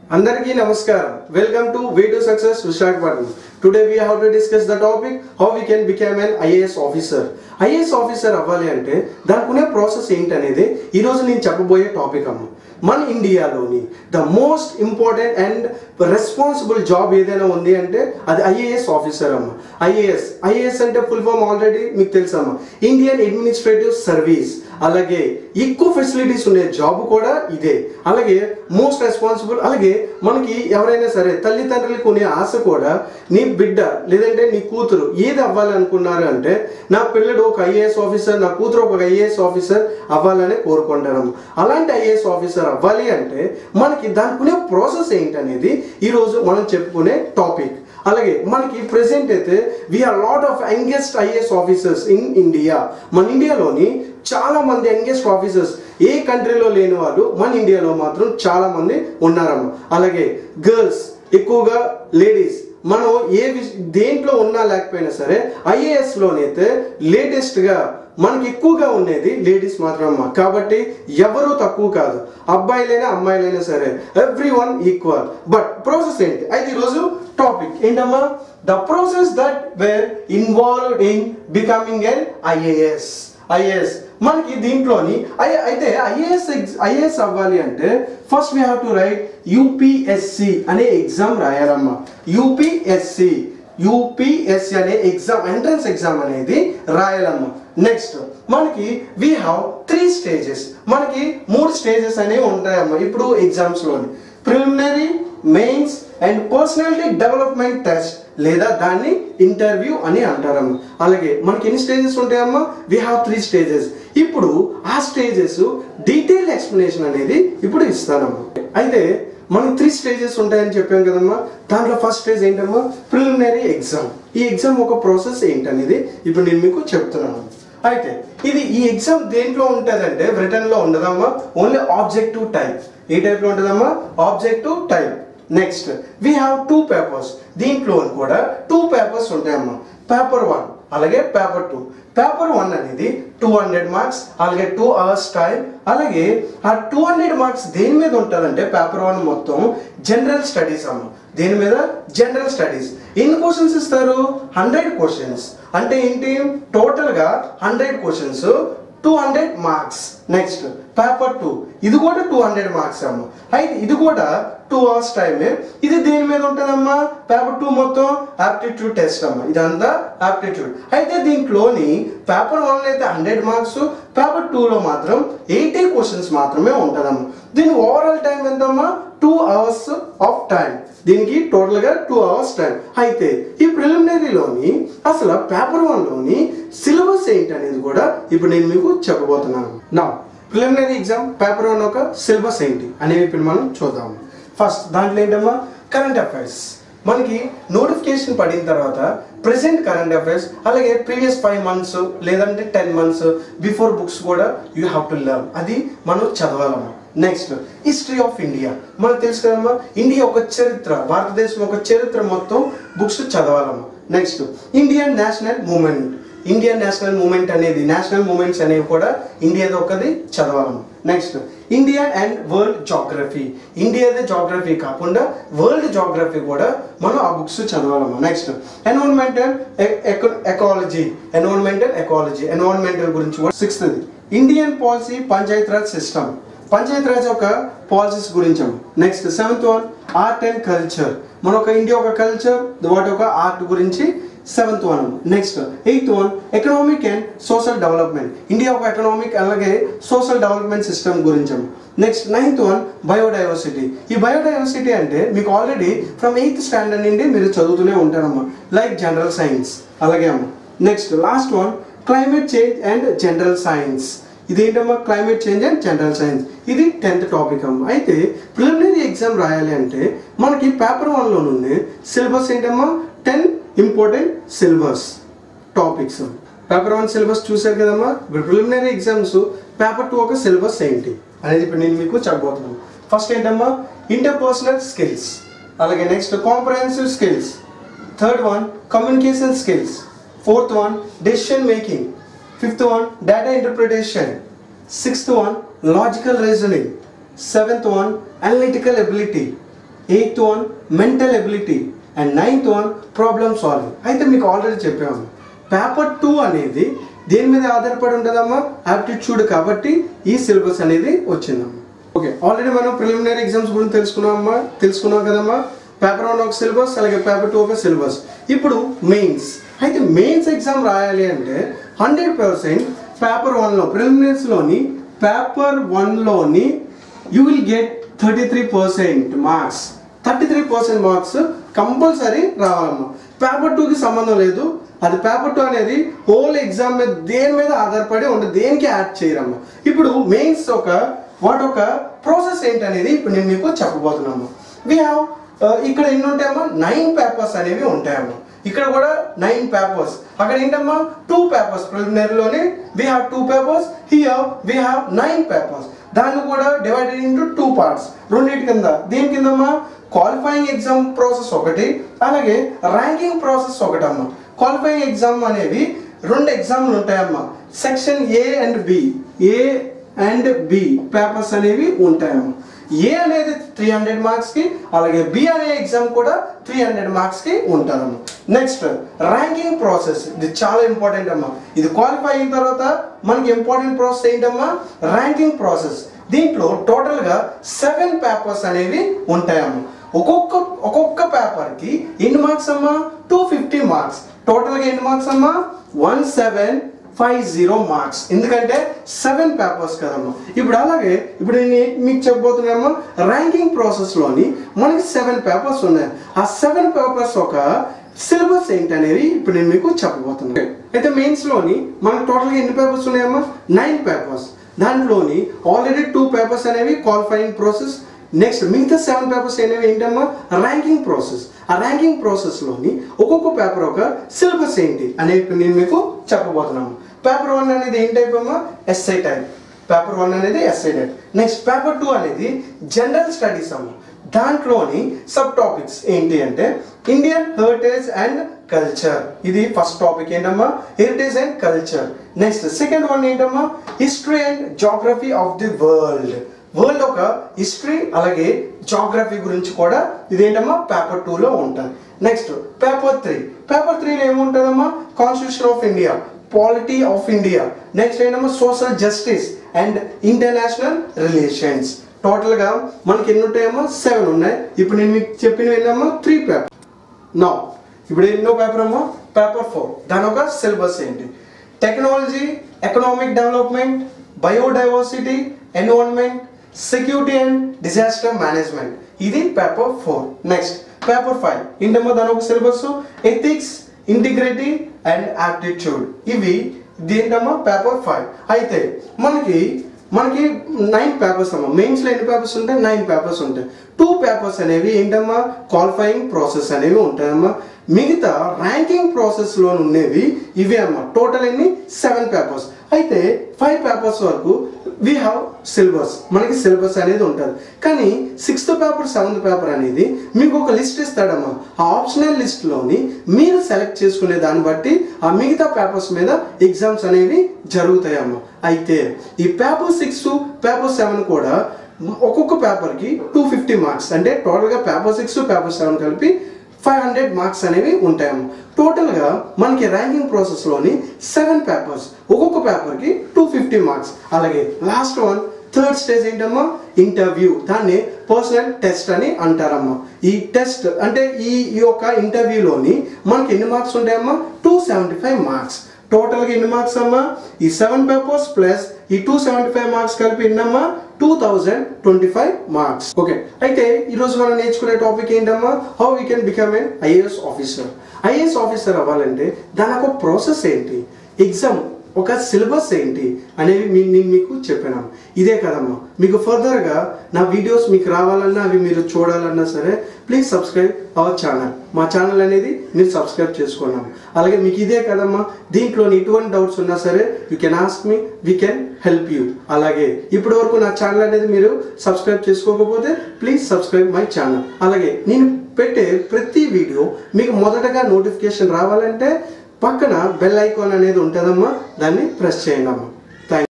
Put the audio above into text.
అందరికీ నమస్కారం welcome to way to success Visakhapatnam today we have to discuss the topic how we can become an IAS officer IAS officer అవ్వాలి అంటే దానికి ఉన్న process ఏంటనేది ఈరోజు నేను చెప్పబోయే టాపిక్ అమ్మ మన ఇండియాలోని the most important and responsible job ఏదైనా ఉంది అంటే అది ఐఏఎస్ ఆఫీసర్ అమ్మ ఐఏఎస్ ఐఏఎస్ అంటే ఫుల్ ఫామ్ ఆల్రెడీ మీకు తెలుసమ్మా ఇండియన్ అడ్మినిస్ట్రేటివ్ సర్వీస్ అలాగే ఎక్కువ ఫెసిలిటీస్ ఉండే జాబ్ కూడా ఇదే అలాగే మోస్ట్ రెస్పాన్సిబుల్ అలాగే మనకి ఎవరైనా సరే తల్లిదండ్రులకు ఉండే ఆశ కూడా నీ బిడ్డ లేదంటే నీ కూతురు ఏది అవ్వాలి అనుకున్నారు అంటే నా పిల్లడు ఒక ఐఏఎస్ ఆఫీసర్ నా కూతురు ఒక ఐఏఎస్ ఆఫీసర్ అవ్వాలని కోరుకుంటారు అలాంటి ఐఏఎస్ ఆఫీసర్ అవ్వాలి అంటే మనకి దానికి ఉండే ప్రాసెస్ ఏంటనేది ఈరోజు మనం చెప్పుకునే టాపిక్ అలాగే మనకి ప్రెసెంట్ అయితే we are lot of youngest IAS officers in India మన ఇండియాలోని చాలా మంది యంగెస్ట్ ఆఫీసర్స్ ఏ కంట్రీలో లేని వాళ్ళు మన ఇండియాలో మాత్రం చాలా మంది ఉన్నారమ్మ అలాగే గర్ల్స్ ఎక్కువగా లేడీస్ మనం ఏ విష దేంట్లో ఉన్నా లేకపోయినా సరే ఐఏఎస్లోనైతే లేటెస్ట్గా మనకి ఎక్కువగా ఉండేది లేడీస్ మాత్రమ్మా కాబట్టి ఎవరు తక్కువ కాదు అబ్బాయిలైనా అమ్మాయిలైనా సరే every one equal but process ఏంటి అయితే ఈరోజు టాపిక్ ఏంటమ్మా the process that were involved in becoming an IAS IAS మనకి దీంట్లోని ఐ- అయితే ఐఏఎస్ ఐఏఎస్ అవ్వాలి అంటే first we have to write UPSC అనే ఎగ్జామ్ రాయాలమ్మా యూపీఎస్సి యూపీఎస్సి అనే ఎగ్జామ్ ఎంట్రన్స్ ఎగ్జామ్ అనేది రాయాలమ్మా నెక్స్ట్ మనకి వీ హ్యావ్ త్రీ స్టేజెస్ మనకి మూడు స్టేజెస్ అనేవి ఉంటాయమ్మా ఇప్పుడు ఎగ్జామ్స్లోని preliminary mains and personality development test లేదా దాన్ని ఇంటర్వ్యూ అని అంటారమ్మ అలాగే మనకి ఎన్ని స్టేజెస్ ఉంటాయమ్మా వీ హ్యావ్ త్రీ స్టేజెస్ ఇప్పుడు ఆ స్టేజెస్ డీటెయిల్ ఎక్స్ప్లెనేషన్ అనేది ఇప్పుడు ఇస్తానమ్మా అయితే మనకి త్రీ స్టేజెస్ ఉంటాయని చెప్పాం కదమ్మా దాంట్లో ఫస్ట్ స్టేజ్ ఏంటమ్మా ప్రిలిమినరీ ఎగ్జామ్ ఈ ఎగ్జామ్ ఒక ప్రాసెస్ ఏంటనేది ఇప్పుడు నేను మీకు చెప్తున్నాను అయితే ఇది ఈ ఎగ్జామ్ దేంట్లో ఉంటుందంటే బ్రిటన్ లో ఉండదమ్మా ఓన్లీ ఆబ్జెక్టివ్ టైప్ ఏ టైప్ లో ఉంటుందమ్మా objective type next we have two papers దీంట్లో కూడా టూ పేపర్స్ ఉంటాయమ్మా పేపర్ వన్ అలాగే పేపర్ టూ పేపర్ వన్ అనేది టూ హండ్రెడ్ మార్క్స్ అలాగే టూ అవర్స్ టైం అలాగే ఆ టూ హండ్రెడ్ మార్క్స్ దేని మీద ఉంటుందంటే పేపర్ వన్ మొత్తం జనరల్ స్టడీస్ అమ్మ దేని మీద జనరల్ స్టడీస్ ఎన్ని క్వశ్చన్స్ ఇస్తారు హండ్రెడ్ క్వశ్చన్స్ అంటే ఏంటి టోటల్గా hundred questions two hundred marks next paper two ఇది కూడా టూ హండ్రెడ్ మార్క్స్ అమ్మ అయితే ఇది కూడా టూ అవర్స్ టైమే ఇది దేని మీద ఉంటుందమ్మా పేపర్ టూ మొత్తం ఆప్టిట్యూడ్ టెస్ట్ అమ్మ ఇదంతా ఆప్టిట్యూడ్ అయితే దీంట్లోని పేపర్ వన్ అయితే హండ్రెడ్ మార్క్స్ పేపర్ టూలో మాత్రం ఎయిటీ క్వశ్చన్స్ మాత్రమే ఉంటుందమ్మా దీని ఓవరాల్ టైం ఎంతమ్మా టూ అవర్స్ ఆఫ్ టైం దీనికి టోటల్గా టూ అవర్స్ టైం అయితే ఈ ప్రిలిమినరీలోని అసలు పేపర్ వన్లోని సిలబస్ ఏంటి అనేది కూడా ఇప్పుడు నేను మీకు చెప్పబోతున్నాను నా ప్రిలిమినరీ ఎగ్జామ్ పేపర్ వన్ ఒక సిలబస్ ఏంటి అనేవి ఇప్పుడు మనం చూద్దాం ఫస్ట్ దాంట్లో ఏంటమ్మా కరెంట్ అఫైర్స్ మనకి నోటిఫికేషన్ పడిన తర్వాత ప్రెసెంట్ కరెంట్ అఫైర్స్ అలాగే ప్రీవియస్ ఫైవ్ మంత్స్ లేదంటే టెన్ మంత్స్ బిఫోర్ బుక్స్ కూడా యూ హ్యావ్ టు లర్న్ అది మనం చదవాలమ్మా నెక్స్ట్ హిస్టరీ ఆఫ్ ఇండియా మనకు తెలుసు కదమ్మా ఇండియా ఒక చరిత్ర భారతదేశం ఒక చరిత్ర మొత్తం బుక్స్ చదవాలమ్మా next Indian national movement Indian national movement అనేది నేషనల్ మూమెంట్స్ అనేవి కూడా ఇండియాది ఒకది చదవాలమ్మా next Indian and world geography ఇండియాదే జాగ్రఫీ కాకుండా వరల్డ్ జాగ్రఫీ కూడా మనం ఆ బుక్స్ చదవాలమ్మా next environmental ecology environmental ecology environmental గురించి కూడా sixth Indian policy panchayat raj system panchayat raj ఒక పాలసీస్ గురించి next seventh one art and culture మన ఒక ఇండియా ఒక కల్చర్ వాటి ఒక ఆర్ట్ గురించి seventh one next eighth one economic and social development India ఒక ఎకనామిక్ అలాగే సోషల్ డెవలప్మెంట్ సిస్టమ్ గురించి నెక్స్ట్ నైన్త్ వన్ బయోడైవర్సిటీ ఈ బయోడైవర్సిటీ అంటే మీకు ఆల్రెడీ ఫ్రమ్ ఎయిత్ స్టాండర్డ్ నుండి మీరు చదువుతూనే ఉంటారమ్మా లైక్ జనరల్ సైన్స్ అలాగే అమ్మ next last one climate change and general science ఇదేంటమ్మా climate change and general science ఇది టెన్త్ టాపిక్ అమ్మ అయితే ప్రిలిమినరీ ఎగ్జామ్ రాయాలి అంటే మనకి పేపర్ వన్లో నుండి సిలబస్ ఏంటమ్మా ten important syllabus topics paper one syllabus చూశారు కదమ్మా ఇప్పుడు ప్రిలిమినరీ ఎగ్జామ్స్ పేపర్ టూ ఒక సిలబస్ ఏంటి అనేది ఇప్పుడు నేను మీకు చెప్పబోతున్నాను ఫస్ట్ ఏంటమ్మా ఇంటర్పర్సనల్ స్కిల్స్ అలాగే next comprehensive skills third one communication skills fourth one decision making fifth one data interpretation sixth one logical reasoning seventh one analytical ability eighth one mental ability and ninth one problem solving అయితే మీకు already చెప్పాము paper two అనేది దేని మీద ఆధారపడి ఉంటుందమ్మా aptitude కాబట్టి ఈ సిలబస్ అనేది వచ్చిందమ్మా ఓకే ఆల్రెడీ మనం ప్రిలిమినరీ ఎగ్జామ్స్ గురించి తెలుసుకున్నామమ్మా తెలుసుకున్నాం కదమ్మా పేపర్ వన్ ఒక సిలబస్ అలాగే పేపర్ టూ ఒక సిలబస్ ఇప్పుడు మెయిన్స్ అయితే మెయిన్స్ ఎగ్జామ్ రాయాలి అంటే హండ్రెడ్ పర్సెంట్ పేపర్ వన్లో ప్రిలిమినరీస్లోని పేపర్ వన్లోని you will get thirty three percent marks thirty three percent marks compulsory రావాలమ్మా పేపర్ టూకి సంబంధం లేదు అది పేపర్ టూ అనేది హోల్ ఎగ్జామ్ మీద దేని మీద ఆధారపడి ఉంటుంది దేనికి యాడ్ చేయరమ్మా ఇప్పుడు మెయిన్స్ ఒక వాటి ఒక ప్రాసెస్ ఏంటనేది ఇప్పుడు నేను మీకు చెప్పబోతున్నాము వి హ్యావ్ ఇక్కడ ఎన్ని ఉంటాయమ్మా నైన్ పేపర్స్ అనేవి ఉంటాయమ్మా ఇక్కడ కూడా నైన్ పేపర్స్ అక్కడ ఏంటమ్మా టూ పేపర్స్ ప్రిలిమినరీలోని we have two papers here we have nine papers దాన్ని కూడా డివైడెడ్ ఇంటూ టూ పార్ట్స్ రెండింటి కింద దీని కిందమ్మా క్వాలిఫైయింగ్ ఎగ్జామ్ ప్రాసెస్ ఒకటి అలాగే ర్యాంకింగ్ ప్రాసెస్ ఒకటమ్మా క్వాలిఫైయింగ్ ఎగ్జామ్ అనేవి రెండు ఎగ్జామ్లు ఉంటాయమ్మా section A and B A and B papers అనేవి ఉంటాయమ్మా ఏ అనేది త్రీ హండ్రెడ్ మార్క్స్కి అలాగే బి అనే ఎగ్జామ్ కూడా త్రీ హండ్రెడ్ మార్క్స్కి ఉంటుందమ్మా నెక్స్ట్ ర్యాంకింగ్ ప్రాసెస్ ఇది చాలా ఇంపార్టెంట్ అమ్మా ఇది క్వాలిఫై అయిన తర్వాత మనకి ఇంపార్టెంట్ ప్రాసెస్ ఏంటమ్మా ర్యాంకింగ్ ప్రాసెస్ దీంట్లో టోటల్గా సెవెన్ పేపర్స్ అనేవి ఉంటాయమ్మా ఒక్కొక్క ఒక్కొక్క పేపర్కి ఎన్ని మార్క్స్ అమ్మా టూ ఫిఫ్టీ మార్క్స్ టోటల్గా ఎన్ని మార్క్స్ అమ్మా one seven five zero marks ఎందుకంటే సెవెన్ పేపర్స్ కదమ్మా ఇప్పుడు అలాగే ఇప్పుడు నేను ఏ- మీకు చెప్పబోతున్నామో ర్యాంకింగ్ ప్రాసెస్లోని మనకి సెవెన్ పేపర్స్ ఉన్నాయి ఆ సెవెన్ పేపర్స్ ఒక సిలబస్ ఏంటనేది ఇప్పుడు నేను మీకు చెప్పబోతున్నాను అయితే మెయిన్స్లోని మనకు టోటల్గా ఎన్ని పేపర్స్ ఉన్నాయమ్మా నైన్ పేపర్స్ దాంట్లోని ఆల్రెడీ టూ పేపర్స్ అనేవి క్వాలిఫైయింగ్ ప్రాసెస్ నెక్స్ట్ మిగతా సెవెన్ పేపర్స్ అనేవి ఏంటమ్మా ర్యాంకింగ్ ప్రాసెస్ ఆ ర్యాంకింగ్ ప్రాసెస్లోని ఒక్కొక్క పేపర్ ఒక సిలబస్ ఏంటి అనేది నేను మీకు చెప్పబోతున్నాను పేపర్ వన్ అనేది ఏం టైప్ అమ్మా ఎస్ఐ టైప్ పేపర్ వన్ అనేది essay type next paper two అనేది జనరల్ స్టడీస్ అమ్మ దాంట్లోని సబ్ టాపిక్స్ ఏంటి అంటే ఇండియన్ హెరిటేజ్ అండ్ కల్చర్ ఇది ఫస్ట్ టాపిక్ ఏంటమ్మా heritage and culture next second one ఏంటమ్మా history and geography of the world world ఒక హిస్టరీ అలాగే జాగ్రఫీ గురించి కూడా ఇదేంటమ్మా పేపర్ టూలో ఉంటుంది నెక్స్ట్ పేపర్ త్రీ పేపర్ త్రీలో ఏముంటుందమ్మా constitution of India polity of India next ఏంటమ్మా social justice and international relations టోటల్గా మనకి ఎన్ని ఉంటాయమ్మా సెవెన్ ఉన్నాయి ఇప్పుడు నేను మీకు చెప్పిన ఏంటమ్మా త్రీ పేపర్ నా ఇప్పుడు ఎన్నో పేపర్ అమ్మా పేపర్ ఫోర్ దాని ఒక సిలబస్ ఏంటి technology economic development biodiversity environment security and disaster management ఇది paper four next paper five ఏంటమ్మా దాని ఒక syllabus ethics integrity and aptitude ఇవి దేంటమ్మా పేపర్ ఫైవ్ అయితే మనకి మనకి నైన్ పేపర్స్ అమ్మా మెయిన్స్లో ఎన్ని పేపర్స్ ఉంటాయి నైన్ పేపర్స్ ఉంటాయి టూ పేపర్స్ అనేవి ఏంటమ్మా క్వాలిఫైయింగ్ ప్రాసెస్ అనేవి ఉంటాయమ్మా మిగతా ర్యాంకింగ్ ప్రాసెస్లో ఉండేవి ఇవే అమ్మా టోటల్ ఎన్ని సెవెన్ పేపర్స్ అయితే ఫైవ్ పేపర్స్ వరకు వీ హ్యావ్ సిలబస్ మనకి సిలబస్ అనేది ఉంటుంది కానీ సిక్స్త్ పేపర్ సెవెంత్ పేపర్ అనేది మీకు ఒక లిస్ట్ ఇస్తాడమ్మా ఆ ఆప్షనల్ లిస్ట్లోని మీరు సెలెక్ట్ చేసుకునే దాన్ని బట్టి ఆ మిగతా పేపర్స్ మీద ఎగ్జామ్స్ అనేవి జరుగుతాయమ్మా అయితే ఈ పేపర్ సిక్స్ పేపర్ సెవెన్ కూడా ఒక్కొక్క పేపర్కి టూ ఫిఫ్టీ మార్క్స్ అంటే టోటల్గా పేపర్ సిక్స్ పేపర్ సెవెన్ కలిపి ఫైవ్ హండ్రెడ్ మార్క్స్ అనేవి ఉంటాయమ్మ టోటల్గా మనకి ర్యాంకింగ్ ప్రాసెస్లోని సెవెన్ పేపర్స్ ఒక్కొక్క పేపర్కి టూ ఫిఫ్టీ మార్క్స్ అలాగే లాస్ట్ వన్ థర్డ్ స్టేజ్ ఏంటమ్మా ఇంటర్వ్యూ దాన్ని పర్సనల్ టెస్ట్ అని అంటారమ్మా ఈ టెస్ట్ అంటే ఈ ఈ యొక్క ఇంటర్వ్యూలోని మనకి ఎన్ని మార్క్స్ ఉంటాయమ్మా టూ సెవెంటీ ఫైవ్ మార్క్స్ టోటల్గా ఎన్ని మార్క్స్ అమ్మా ఈ సెవెన్ పేపర్స్ ప్లస్ ఈ టూ సెవెంటీ ఫైవ్ మార్క్స్ కలిపి ఎన్నమ్మా two thousand twenty five marks okay అయితే ఈరోజు మనం నేర్చుకునే టాపిక్ ఏంటమ్మా how we can become a IAS officer IAS officer అవ్వాలంటే దానికి ఒక ప్రాసెస్ ఏంటి ఎగ్జామ్ ఒక సిలబస్ ఏంటి అనేవి మీ- నేను మీకు చెప్పాను ఇదే కదమ్మా మీకు ఫర్దర్గా నా వీడియోస్ మీకు రావాలన్నా అవి మీరు చూడాలన్నా సరే ప్లీజ్ సబ్స్క్రైబ్ అవర్ ఛానల్ మా ఛానల్ అనేది మీరు సబ్స్క్రైబ్ చేసుకున్నాం అలాగే మీకు ఇదే కదమ్మా దీంట్లో ఎటువంటి డౌట్స్ ఉన్నా సరే you can ask me we can help you అలాగే ఇప్పటి వరకు నా ఛానల్ అనేది మీరు సబ్స్క్రైబ్ చేసుకోకపోతే ప్లీజ్ సబ్స్క్రైబ్ మై ఛానల్ అలాగే నేను పెట్టే ప్రతి వీడియో మీకు మొదటగా నోటిఫికేషన్ రావాలంటే పక్కన బెల్ ఐకాన్ అనేది ఉంటుందమ్మా దాన్ని ప్రెస్ చేయండి అమ్మా